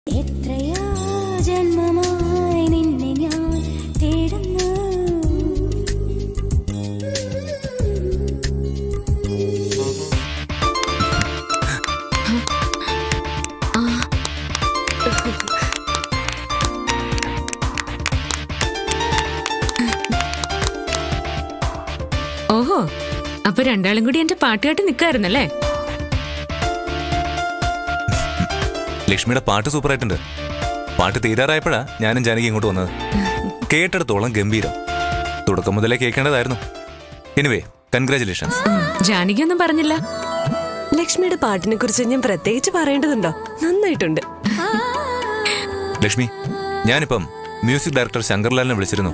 എത്രയോ ജന്മമായി നിന്നെ ഞാൻ തേടുന്നു ഓഹോ അപ്പൊ രണ്ടാളും കൂടി എന്റെ പാട്ടുകാട്ട് നിൽക്കായിരുന്നല്ലേ ലക്ഷ്മിയുടെ പാട്ട് സൂപ്പറായിട്ടുണ്ട് പാട്ട് തീരാറായപ്പോഴാ ഞാനും ജാനകി ഇങ്ങോട്ട് വന്നത് കേട്ടിടത്തോളം ഗംഭീരം തുടക്കം മുതലേ കേൾക്കേണ്ടതായിരുന്നു എനിവേ കൺഗ്രാചുലേഷൻസ് ജാനകി ഒന്നും പറഞ്ഞില്ല ലക്ഷ്മിയുടെ പാട്ടിനെ കുറിച്ച് ഞാൻ പ്രത്യേകിച്ച് പറയേണ്ടതുണ്ടോ നന്നായിട്ടുണ്ട് ലക്ഷ്മി ഞാനിപ്പം മ്യൂസിക് ഡയറക്ടർ ശങ്കർലാലിനെ വിളിച്ചിരുന്നു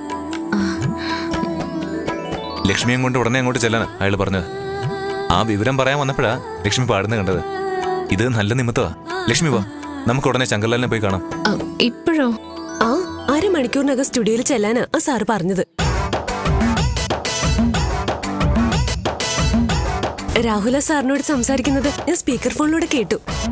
ലക്ഷ്മിയും കൊണ്ട് ഉടനെ അങ്ങോട്ട് ചെല്ലാൻ അയാൾ പറഞ്ഞത് ആ വിവരം പറയാൻ വന്നപ്പോഴാ ലക്ഷ്മി പാടുന്നത് കണ്ടത് ഇത് നല്ല നിമിത്തമാ ലക്ഷ്മി വാ നമുക്ക് ഉടനെ ശങ്കർലാലിനെ പോയി കാണാം അ, ഇപ്പോഴോ ആ അരമണിക്കൂറിനകം സ്റ്റുഡിയോയിൽ ചെല്ലാനാ ആ സാറ് പറഞ്ഞത് രാഹുല സാറിനോട് സംസാരിക്കുന്നത് ഞാൻ സ്പീക്കർ ഫോണിലൂടെ കേട്ടു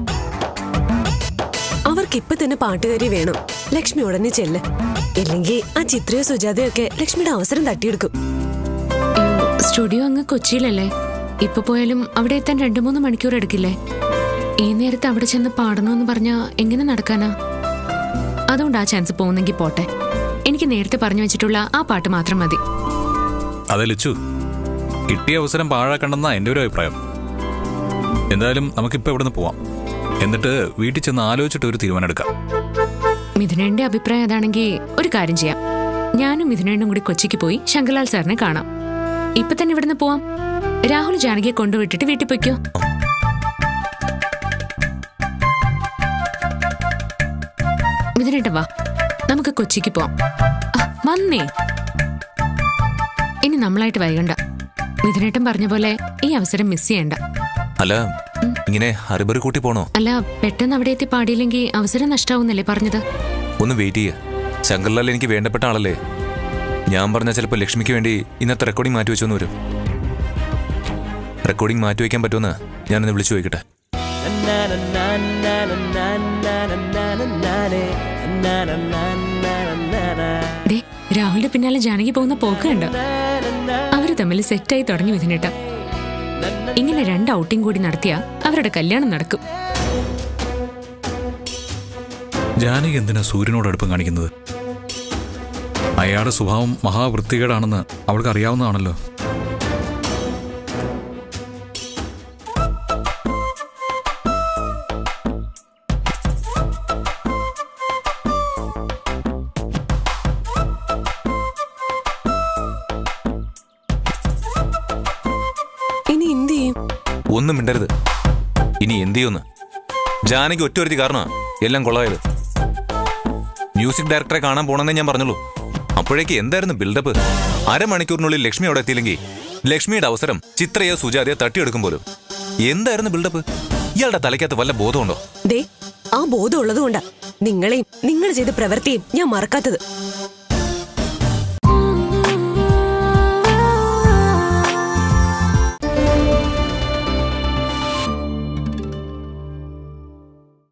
അവർക്ക് ഇപ്പൊ തന്നെ പാട്ടുകാരി വേണം ലക്ഷ്മി ഉടനെ ചെല്ല് ഇല്ലെങ്കിൽ ആ ചിത്രയോ സുജാതയോ ഒക്കെ ലക്ഷ്മിയുടെ അവസരം തട്ടിയെടുക്കും ഈ സ്റ്റുഡിയോ അങ്ങ് കൊച്ചിയിലല്ലേ ഇപ്പൊ പോയാലും അവിടെ എത്താൻ രണ്ടു മൂന്ന് മണിക്കൂർ എടുക്കില്ലേ ഈ നേരത്ത് അവിടെ ചെന്ന് പാടണമെന്ന് പറഞ്ഞാ എങ്ങനെ നടക്കാനാ അതുകൊണ്ട് ആ ചാൻസ് പോകുന്നെങ്കിൽ പോട്ടെ എനിക്ക് നേരത്തെ പറഞ്ഞു വെച്ചിട്ടുള്ള ആ പാട്ട് മാത്രം മതി അതെ ലിച്ചു കിട്ടിയ അവസരം പാഴാക്കണ്ടെന്നാ എൻ്റെ ഒരു അഭിപ്രായം എന്തായാലും നമുക്കിപ്പോൾ ഇവിടുന്ന് പോവാം എന്നിട്ട് വീട്ടിൽ ചെന്ന് ആലോചിച്ചിട്ട് ഒരു തീരുമാനം എടുക്കാം മിഥുനന്റെ അഭിപ്രായം അതാണെങ്കിൽ ഒരു കാര്യം ചെയ്യാം ഞാനും മിഥുനനും കൂടി കൊച്ചിക്ക് പോയി ശങ്കർലാൽ സാറിനെ കാണാം ഇപ്പൊ തന്നെ ഇവിടുന്ന് പോവാം രാഹുൽ ജാനകിയെ കൊണ്ടുവിട്ടിട്ട് വീട്ടിൽ പൊയ്ക്കോ മിഥുനേട്ട വാ നമുക്ക് കൊച്ചിക്ക് പോവാം ആ, വന്നേ ഇനി നമ്മളായിട്ട് വൈകണ്ട മിഥുനേട്ടൻ പറഞ്ഞ പോലെ ഈ അവസരം മിസ് ചെയ്യണ്ട അല്ല ഇങ്ങനെ ഹറിബറി കൂട്ടി പോണോ അല്ല പെട്ടെന്ന് അവിടെ എത്തി പാടിയില്ലെങ്കിൽ അവസരം നഷ്ടാവുന്നല്ലേ പറഞ്ഞത് ഒന്ന് വെയിറ്റ് ചെയ്യ ശങ്കർലാൽ എനിക്ക് വേണ്ടപ്പെട്ട ആളല്ലേ ഞാൻ പറഞ്ഞ ചിലപ്പോൾ ലക്ഷ്മിക്ക് വേണ്ടി ഇന്നത്തെ റെക്കോർഡിംഗ് മാറ്റി വെച്ചോന്ന് വരും റെക്കോർഡിംഗ് മാറ്റി വയ്ക്കാൻ പറ്റുമെന്ന് ഞാനൊന്ന് വിളിച്ചു ചോദിക്കട്ടെ ദേ രാഹുലിന്റെ പിന്നാലെ ജാനകി പോകുന്ന പോക്ക് കണ്ടോ അവര് തമ്മിൽ സെറ്റായി തുടങ്ങി മിഥുനേട്ട ഇങ്ങനെ രണ്ട് ഔട്ടിംഗ് കൂടി നടത്തിയ അവരുടെ കല്യാണം നടക്കും ജാനകി എന്തിനാ സൂര്യനോട് അടുപ്പം കാണിക്കുന്നത് അയാളുടെ സ്വഭാവം മഹാവൃത്തികേടാണെന്ന് അവൾക്ക് അറിയാവുന്നതാണല്ലോ ഇനി എന്ത് ചെയ്യും ഒന്നും മിണ്ടരുത് ഇനി എന്ത് ചെയ്യുമെന്ന് ജാനകി ഒറ്റ കാരണമാണ് എല്ലാം കൊള്ളായത് മ്യൂസിക് ഡയറക്ടറെ കാണാൻ പോണെന്നേ ഞാൻ പറഞ്ഞുള്ളൂ അപ്പോഴേക്ക് എന്തായിരുന്നു ബിൽഡപ്പ് അരമണിക്കൂറിനുള്ളിൽ ലക്ഷ്മി അവിടെ എത്തിയില്ലെങ്കിൽ ലക്ഷ്മിയുടെ അവസരം ചിത്രയോ സുജാതയോ തട്ടിയെടുക്കും പോലും എന്തായിരുന്നു ബിൽഡപ്പ് ഇയാളുടെ തലയ്ക്കകത്ത് വല്ല ബോധമുണ്ടോ ദേ ആ ബോധം ഉള്ളതുകൊണ്ടാ നിങ്ങളെയും നിങ്ങൾ ചെയ്ത പ്രവൃത്തിയും ഞാൻ മറക്കാത്തത്